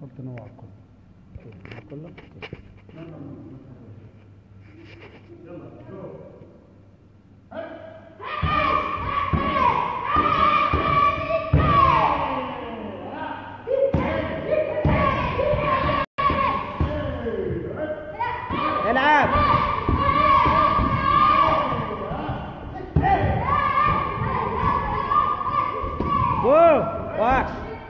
قلت نوع كله كله العب جو واحد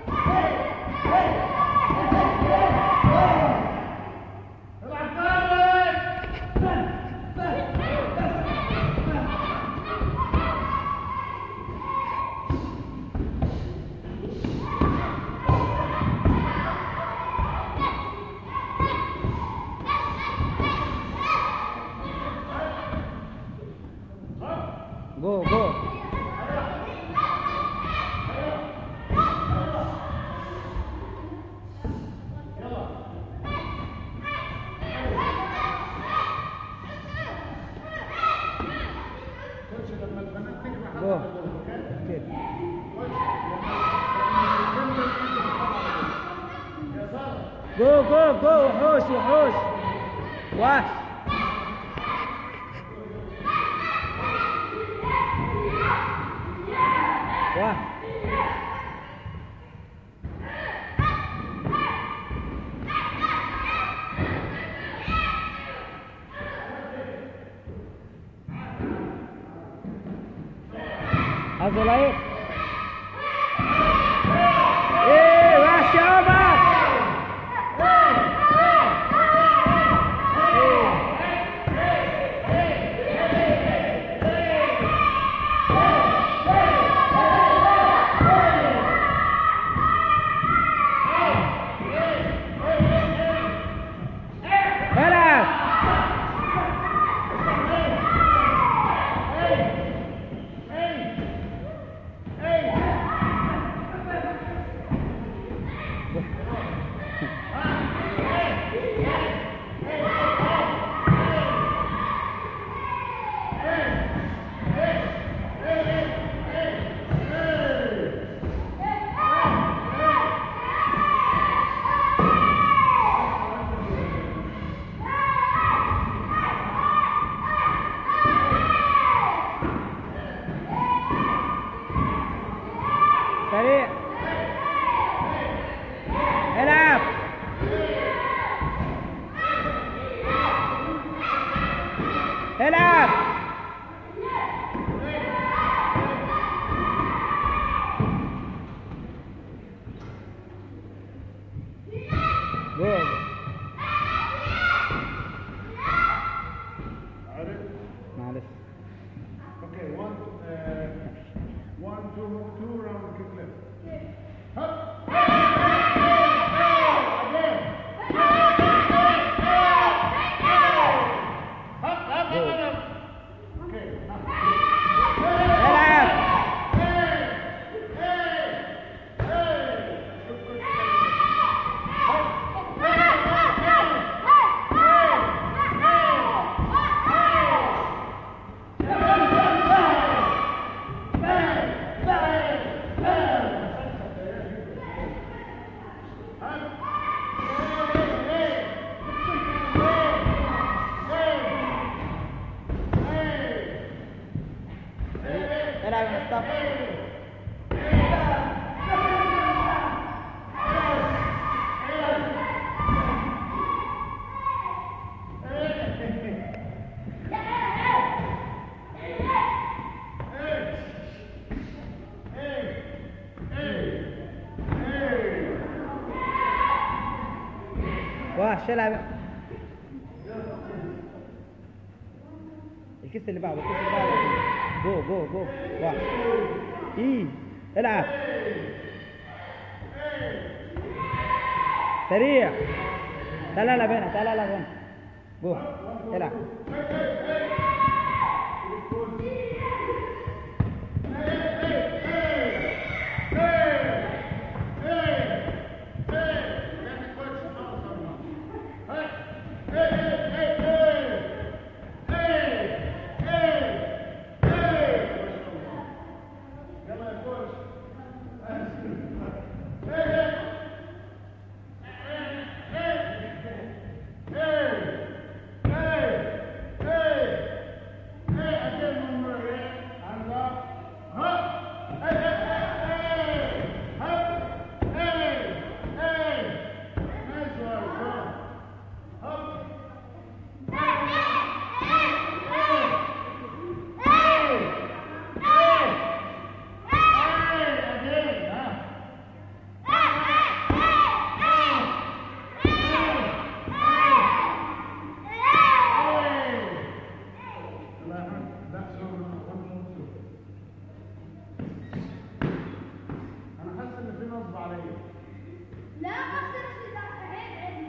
جو جو جو كده جو جو جو وحوش وحوش وحش وحش حصل ايه ايه وحش يا عمر العب سريع العب العب جو معلش Okay, one, uh, one, two, two round kick left. العب العب يا مصطفى وحش العب الكيس اللي بعده الكيس اللي بعده جو جو جو وحش ايه العب سريع تعال العب هنا تعال العب هنا جو العب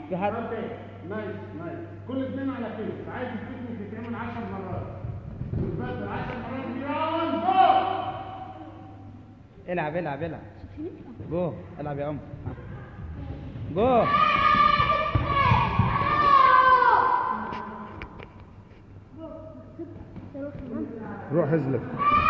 في حد اوكي نايس نايس كل اثنين على كيس عايز التكنيك يتعمل 10 مرات بس 10 مرات بيون جو العب العب العب جو العب يا عمر جو روح ازلف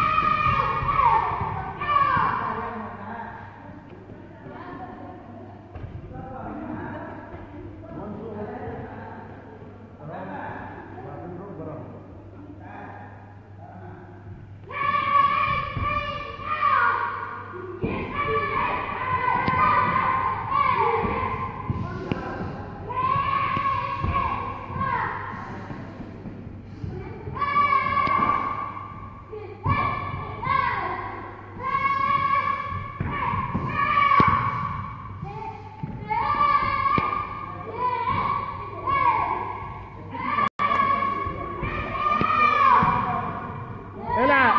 العب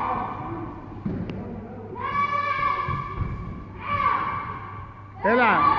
العب